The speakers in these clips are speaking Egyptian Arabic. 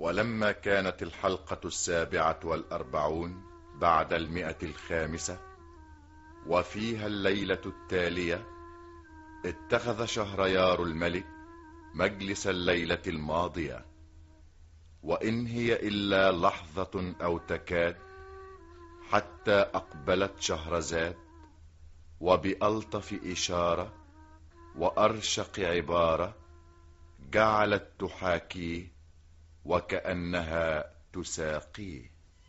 ولما كانت الحلقة السابعة والأربعون بعد المئة الخامسة وفيها الليلة التالية اتخذ شهريار الملك مجلس الليلة الماضية وإن هي إلا لحظة أو تكاد حتى أقبلت شهرزاد وبألطف إشارة وأرشق عبارة جعلت تحاكيه وكأنها تساقيه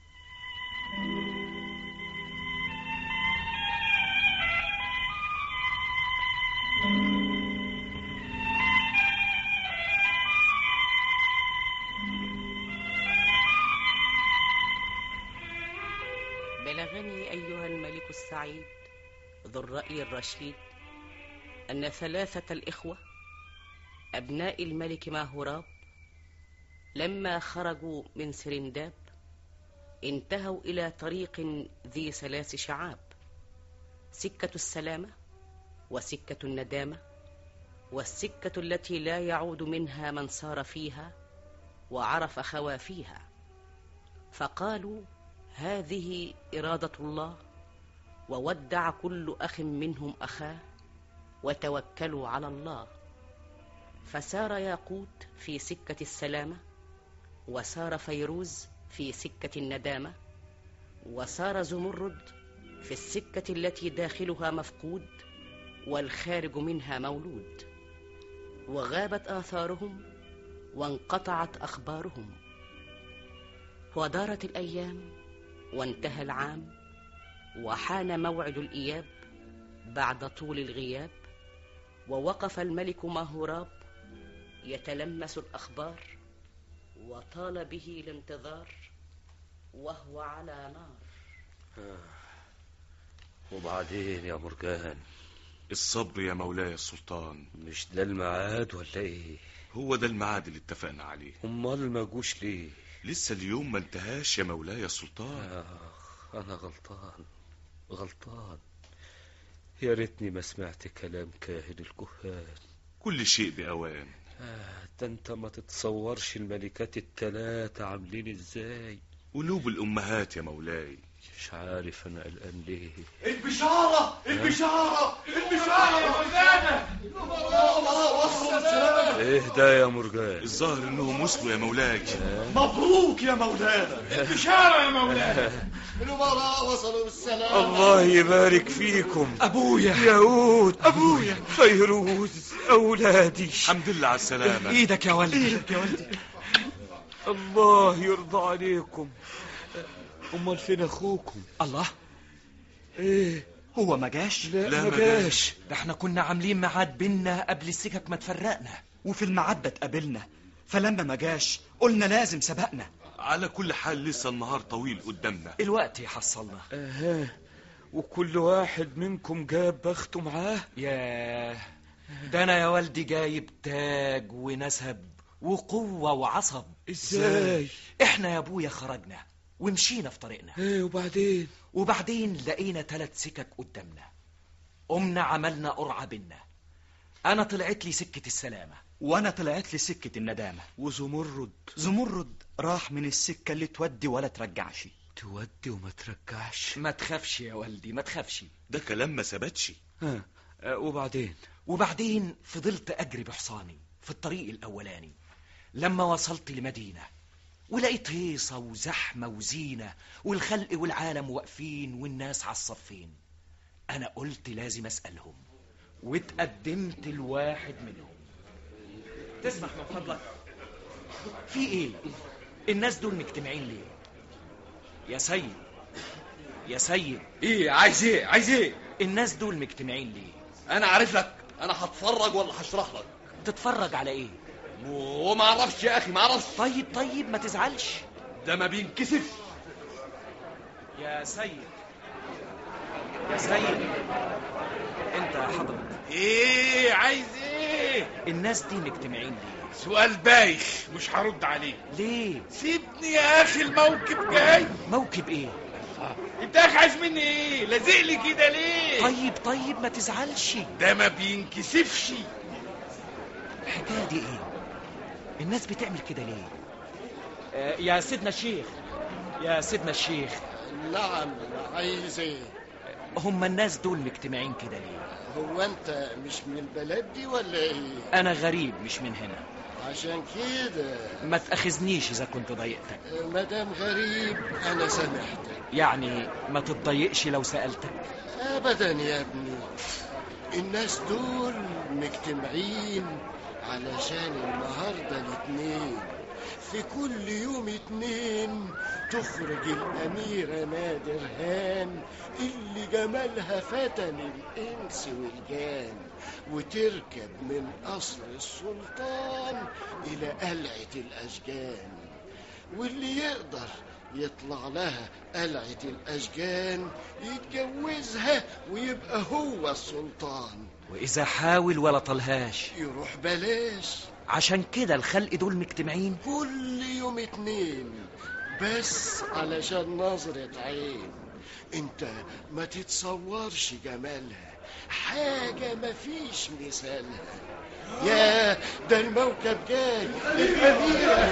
بلغني أيها الملك السعيد ذو الرأي الرشيد أن ثلاثة الإخوة أبناء الملك ماهوراب لما خرجوا من سرنداب انتهوا إلى طريق ذي ثلاث شعاب سكة السلامة وسكة الندامة والسكة التي لا يعود منها من سار فيها وعرف خوافيها فقالوا هذه إرادة الله وودع كل أخ منهم أخاه وتوكلوا على الله فسار ياقوت في سكة السلامة وسار فيروز في سكة الندامة وسار زمرد في السكة التي داخلها مفقود والخارج منها مولود وغابت آثارهم وانقطعت أخبارهم ودارت الأيام وانتهى العام وحان موعد الإياب بعد طول الغياب ووقف الملك ماهوراب يتلمس الأخبار وطال به الانتظار وهو على نار وبعدين يا مرجان الصبر يا مولاي السلطان مش ده الميعاد ولا ايه هو ده الميعاد اللي اتفقنا عليه امال ما جوش ليه لسه اليوم ما انتهاش يا مولاي السلطان اخ انا غلطان غلطان يا ريتني ما سمعت كلام كاهن الكهان كل شيء بأوان آه ده انت ما تتصورش الملكات التلاتة عاملين ازاي قلوب الأمهات يا مولاي مش عارف انا قلقان ليه البشارة البشارة البشارة ايه ده يا مرجان الظاهر انهم وصلوا يا مولاي مبروك يا مولانا البشارة يا مولانا الأمراء وصلوا بالسلام الله يبارك فيكم أبويا ياقوت أبويا فيروز اولادي الحمد لله على السلامة إيدك يا ولدي إيدك يا ولدي الله يرضى عليكم امال فين اخوكم الله ايه هو ما جاش لا, لا ما ما جاش ده احنا كنا عاملين ميعاد بينا قبل السكك ما تفرقنا وفي الميعاد ده اتقابلنا فلما ما جاش قلنا لازم سبقنا على كل حال لسه النهار طويل قدامنا الوقت يحصلنا اها وكل واحد منكم جاب بخته معاه ياه ده انا يا والدي جايب تاج ونسب وقوة وعصب ازاي احنا يا ابويا خرجنا ومشينا في طريقنا ايه وبعدين وبعدين لقينا ثلاث سكك قدامنا قمنا عملنا قرعة بينا انا طلعت لي سكة السلامة وانا طلعت لي سكة الندامة وزمرد زمرد راح من السكة اللي تودي ولا ترجعش تودي وما ترجعش ما تخافش يا والدي ما تخافش ده كلام ما ثبتش ها آه، وبعدين وبعدين فضلت أجري بحصاني في الطريق الأولاني لما وصلت لمدينة ولقيت هيصة وزحمة وزينة والخلق والعالم واقفين والناس على الصفين أنا قلت لازم أسألهم واتقدمت لواحد منهم تسمح من فضلك في ايه الناس دول مجتمعين ليه يا سيد يا سيد ايه عايز ايه عايز ايه الناس دول مجتمعين ليه انا عارف لك انا هتفرج ولا هشرح لك تتفرج على ايه وما اعرفش يا اخي ما اعرفش طيب طيب ما تزعلش ده ما بينكسفش يا سيد يا سيد انت يا حضرة ايه عايز ايه الناس دي مجتمعين ليه سؤال بايخ مش هرد عليه ليه سيبني يا اخي الموكب جاي موكب ايه انت يا اخي عايز مني ايه لازق لي كده ليه طيب طيب ما تزعلش ده ما بينكسفش الحكايه دي ايه الناس بتعمل كده ليه آه، يا سيدنا الشيخ يا سيدنا الشيخ نعم عايز ايه هم الناس دول مجتمعين كده ليه هو انت مش من البلد دي ولا ايه انا غريب مش من هنا عشان كده ما تاخذنيش اذا كنت ضايقتك مدام غريب انا سامحتك يعني ما تتضايقش لو سالتك ابدا يا ابني الناس دول مجتمعين علشان النهارده الاثنين في كل يوم اتنين تخرج الأميرة نادر هان اللي جمالها فتن الإنس والجان وتركب من قصر السلطان إلى قلعة الأشجان واللي يقدر يطلع لها قلعة الأشجان يتجوزها ويبقى هو السلطان واذا حاول ولا طلهاش يروح بلاش عشان كده الخلق دول مجتمعين كل يوم اتنين بس علشان نظرة عين انت ما تتصورش جمالها حاجة مفيش مثالها يا ده الموكب جاي الأميرة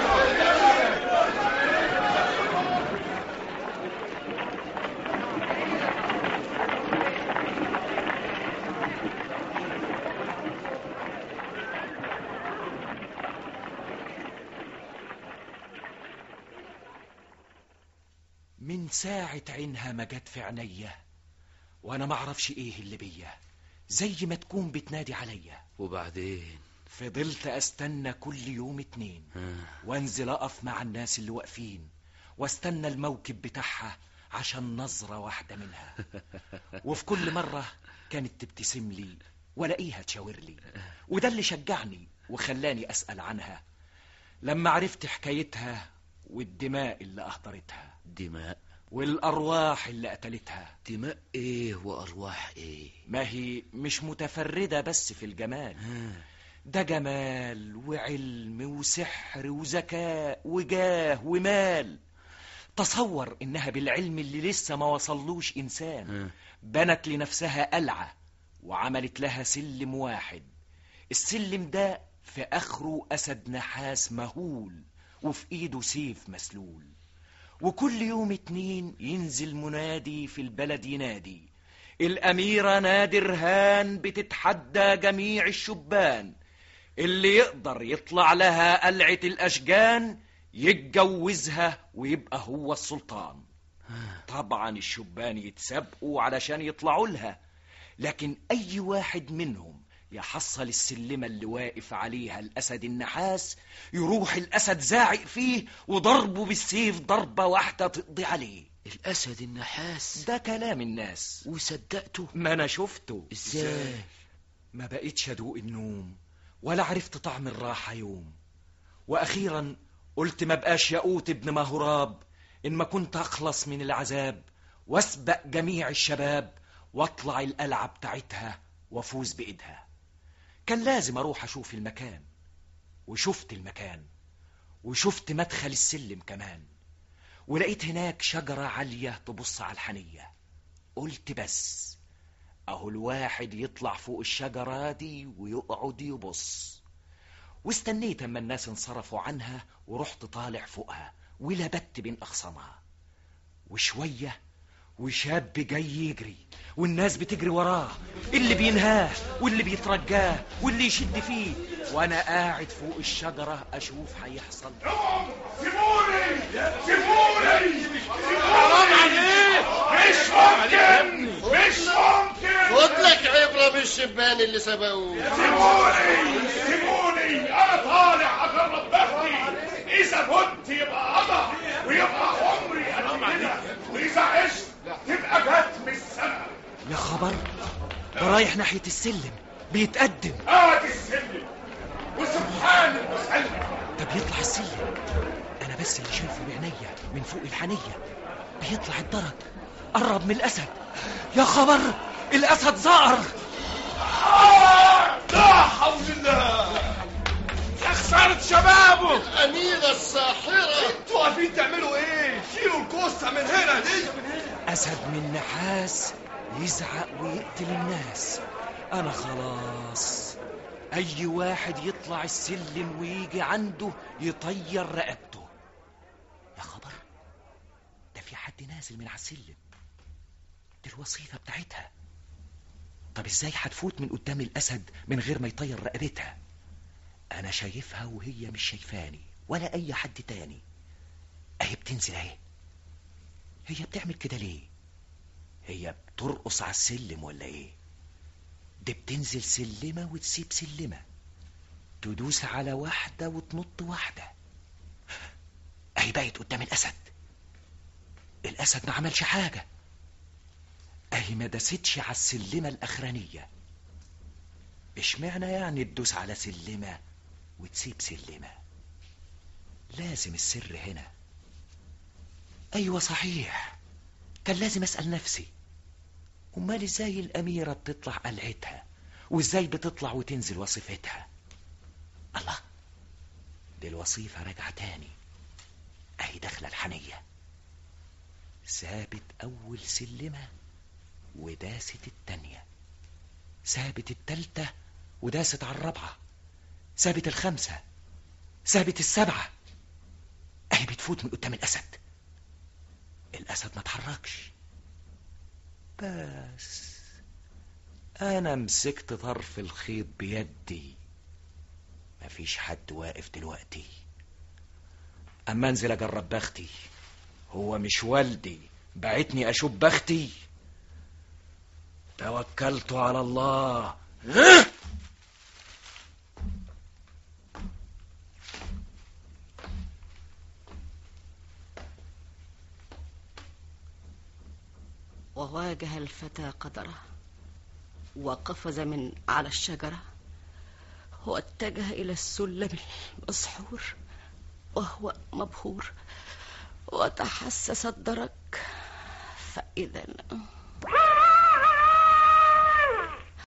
من ساعة عينها ما جت في عينيا وانا معرفش ايه اللي بيا زي ما تكون بتنادي عليا وبعدين فضلت استنى كل يوم اتنين وانزل اقف مع الناس اللي واقفين واستنى الموكب بتاعها عشان نظرة واحدة منها وفي كل مرة كانت تبتسم لي والاقيها تشاور لي وده اللي شجعني وخلاني اسأل عنها لما عرفت حكايتها والدماء اللي اهدرتها دماء والارواح اللي قتلتها دماء ايه وارواح ايه ما هي مش متفردة بس في الجمال ده جمال وعلم وسحر وذكاء وجاه ومال تصور انها بالعلم اللي لسه ما وصلوش انسان بنت لنفسها قلعة وعملت لها سلم واحد السلم ده في اخره اسد نحاس مهول وفي ايده سيف مسلول وكل يوم اتنين ينزل منادي في البلد ينادي الأميرة نادر هان بتتحدى جميع الشبان اللي يقدر يطلع لها قلعة الأشجان يتجوزها ويبقى هو السلطان طبعا الشبان يتسابقوا علشان يطلعوا لها لكن أي واحد منهم يحصل السلمة اللي واقف عليها الأسد النحاس يروح الأسد زاعق فيه وضربه بالسيف ضربة واحدة تقضي عليه الاسد النحاس ده كلام الناس وصدقته ما أنا شفته ازاي ما بقيتش أدوق النوم ولا عرفت طعم الراحة يوم وأخيرا قلت ما بقاش ياقوت ابن مهراب إن ما كنت أخلص من العذاب واسبق جميع الشباب واطلع القلعة بتاعتها وافوز بإيدها كان لازم أروح أشوف المكان وشفت المكان وشفت مدخل السلم كمان ولقيت هناك شجرة عالية تبص على الحنية قلت بس أهو الواحد يطلع فوق الشجرة دي ويقعد يبص واستنيت أما الناس انصرفوا عنها ورحت طالع فوقها ولبت بين أغصانها وشوية وشاب جاي يجري والناس بتجري وراه اللي بينهاه واللي بيترجاه واللي يشد فيه وانا قاعد فوق الشجرة اشوف هيحصل سيبوني سيبوني حرام عليك مش ممكن مش ممكن خد لك عبرة من الشبان اللي سبقوه سيبوني سيبوني انا طالع اجرب بختي اذا كنت يبقى قضى ويبقى عمري انا كده واذا عشت تبقى جت من السما يا خبر ده رايح ناحية السلم بيتقدم قعد السلم وسبحان المسلم ده بيطلع السلم انا بس اللي شايفه بعينيا من فوق الحنية بيطلع الدرج قرب من الاسد يا خبر الاسد زقر آه، لا حول الله يا خسارة شبابه الأميرة الساحرة انتوا واقفين تعملوا ايه؟ شيلوا الكوسة من هنا دي اسد من نحاس يزعق ويقتل الناس انا خلاص اي واحد يطلع السلم ويجي عنده يطير رقبته في حد نازل من على السلم دي الوصيفة بتاعتها طب ازاي هتفوت من قدام الأسد من غير ما يطير رقبتها أنا شايفها وهي مش شايفاني ولا أي حد تاني أهي بتنزل أهي هي بتعمل كده ليه هي بترقص على السلم ولا ايه دي بتنزل سلمة وتسيب سلمة تدوس على واحدة وتنط واحدة اهي بقت قدام الأسد الأسد ما عملش حاجة اهي ما داستش على السلمة الأخرانية اشمعنى يعني تدوس على سلمة وتسيب سلمة لازم السر هنا أيوة صحيح كان لازم أسأل نفسي أمال إزاي الأميرة بتطلع قلعتها وإزاي بتطلع وتنزل وصفتها الله دي الوصيفة راجعة تاني أهي داخلة الحنية سابت أول سلمة وداست التانية سابت التالتة وداست على الرابعة سابت الخمسة سابت السبعة أهي بتفوت من قدام الأسد الأسد ما اتحركش بس أنا مسكت طرف الخيط بيدي مفيش حد واقف دلوقتي أما أنزل أجرب بختي هو مش والدي بعتني أشوف بختي توكلت على الله وواجه الفتى قدره وقفز من على الشجرة واتجه إلى السلم المسحور وهو مبهور وتحسس الدرك فإذا